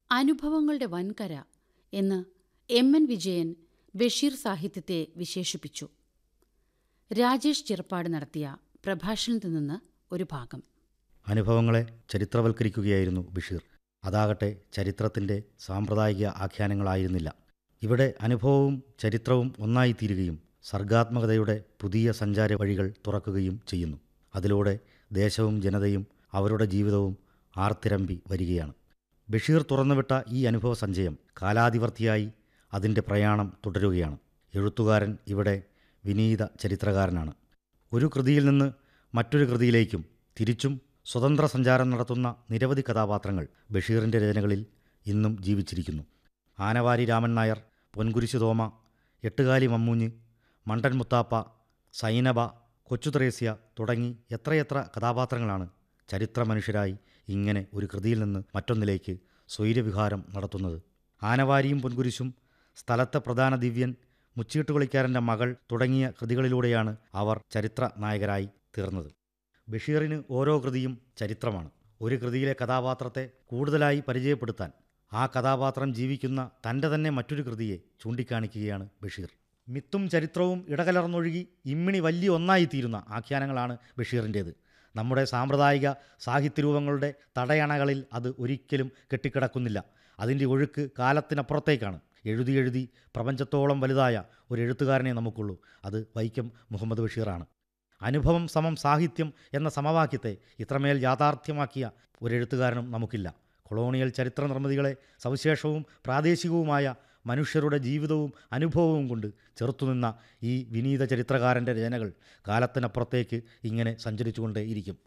അനുഭവങ്ങളുടെ വൻകര എന്ന് M N Vijayan Basheer സാഹിത്യത്തെ വിശേഷിപ്പിച്ചു രാജേഷ് ചിറപ്പാട് നടത്തിയ പ്രഭാഷണത്തിൽ നിന്ന് ഒരു ഭാഗം അനുഭവങ്ങളെ ചരിത്രവൽക്കരിക്കുകയായിരുന്നു ബഷീർ അതാകട്ടെ ചരിത്രത്തിൻ്റെ സാമ്പ്രദായിക ആഖ്യാനങ്ങളായിരുന്നില്ല ഇവിടെ അനുഭവവും ചരിത്രവും ഒന്നായിത്തീരുകയും സർഗാത്മകതയുടെ പുതിയ സഞ്ചാര വഴികൾ തുറക്കുകയും ചെയ്യുന്നു അതിലൂടെ ദേശവും ജനതയും അവരുടെ ജീവിതവും ആർത്തിരമ്പി വരികയാണ് ബഷീർ തുറന്നുവിട്ട ഈ അനുഭവ സഞ്ചയം കാലാതിവർത്തിയായി അതിൻ്റെ പ്രയാണം തുടരുകയാണ് എഴുത്തുകാരൻ ഇവിടെ വിനീത ചരിത്രകാരനാണ് ഒരു കൃതിയിൽ നിന്ന് മറ്റൊരു കൃതിയിലേക്കും തിരിച്ചും സ്വതന്ത്ര സഞ്ചാരം നടത്തുന്ന നിരവധി കഥാപാത്രങ്ങൾ ബഷീറിൻ്റെ രചനകളിൽ ഇന്നും ജീവിച്ചിരിക്കുന്നു ആനവാരി രാമൻ നായർ പൊൻകുരിശു തോമ എട്ടുകാലി മമ്മൂഞ്ഞ് മണ്ടൻ മുത്താപ്പ സൈനബ കൊച്ചു ത്രേസ്യ തുടങ്ങി എത്രയെത്ര കഥാപാത്രങ്ങളാണ് ചരിത്ര മനുഷ്യരായി ഇങ്ങനെ ഒരു കൃതിയിൽ നിന്ന് മറ്റൊന്നിലേക്ക് സ്വൈര്യവിഹാരം നടത്തുന്നത് ആനവാരിയും പൊൻകുരിശും സ്ഥലത്തെ പ്രധാന ദിവ്യൻ മുച്ചീട്ടുകളിക്കാരൻ്റെ മകൾ തുടങ്ങിയ കൃതികളിലൂടെയാണ് അവർ ചരിത്ര നായകരായി തീർന്നത് ബഷീറിന് ഓരോ കൃതിയും ചരിത്രമാണ് ഒരു കൃതിയിലെ കഥാപാത്രത്തെ കൂടുതലായി പരിചയപ്പെടുത്താൻ ആ കഥാപാത്രം ജീവിക്കുന്ന തൻ്റെ തന്നെ മറ്റൊരു കൃതിയെ ചൂണ്ടിക്കാണിക്കുകയാണ് ബഷീർ മിത്തും ചരിത്രവും ഇടകലർന്നൊഴുകി ഇമ്മിണി വലിയ ഒന്നായിത്തീരുന്ന ആഖ്യാനങ്ങളാണ് ബഷീറിൻ്റേത് നമ്മുടെ സാമ്പ്രദായിക സാഹിത്യരൂപങ്ങളുടെ തടയണകളിൽ അത് ഒരിക്കലും കെട്ടിക്കിടക്കുന്നില്ല അതിൻ്റെ ഒഴുക്ക് കാലത്തിനപ്പുറത്തേക്കാണ് എഴുതി എഴുതി പ്രപഞ്ചത്തോളം വലുതായ ഒരു എഴുത്തുകാരനെ നമുക്കുള്ളൂ അത് വൈക്കം മുഹമ്മദ് ബഷീറാണ് അനുഭവം സമം സാഹിത്യം എന്ന സമവാക്യത്തെ ഇത്രമേൽ യാഥാർത്ഥ്യമാക്കിയ ഒരു എഴുത്തുകാരനും നമുക്കില്ല കൊളോണിയൽ ചരിത്ര നിർമ്മിതികളെ സവിശേഷവും പ്രാദേശികവുമായ മനുഷ്യരുടെ ജീവിതവും അനുഭവവും കൊണ്ട് ചെറുത്തുനിന്ന ഈ വിനീത ചരിത്രകാരൻ്റെ രചനകൾ കാലത്തിനപ്പുറത്തേക്ക് ഇങ്ങനെ സഞ്ചരിച്ചുകൊണ്ടേയിരിക്കും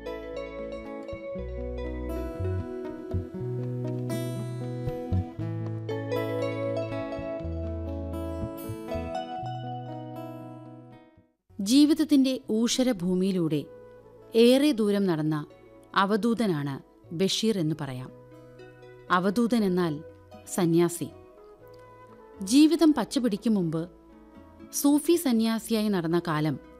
ജീവിതത്തിന്റെ ഊഷരഭൂമിയിലൂടെ ഏറെ ദൂരം നടന്ന അവധൂതനാണ് ബഷീർ എന്ന് പറയാം അവധൂതൻ എന്നാൽ സന്യാസി ജീവിതം പച്ചപിടിക്കും മുമ്പ് സൂഫി സന്യാസിയായി നടന്ന കാലം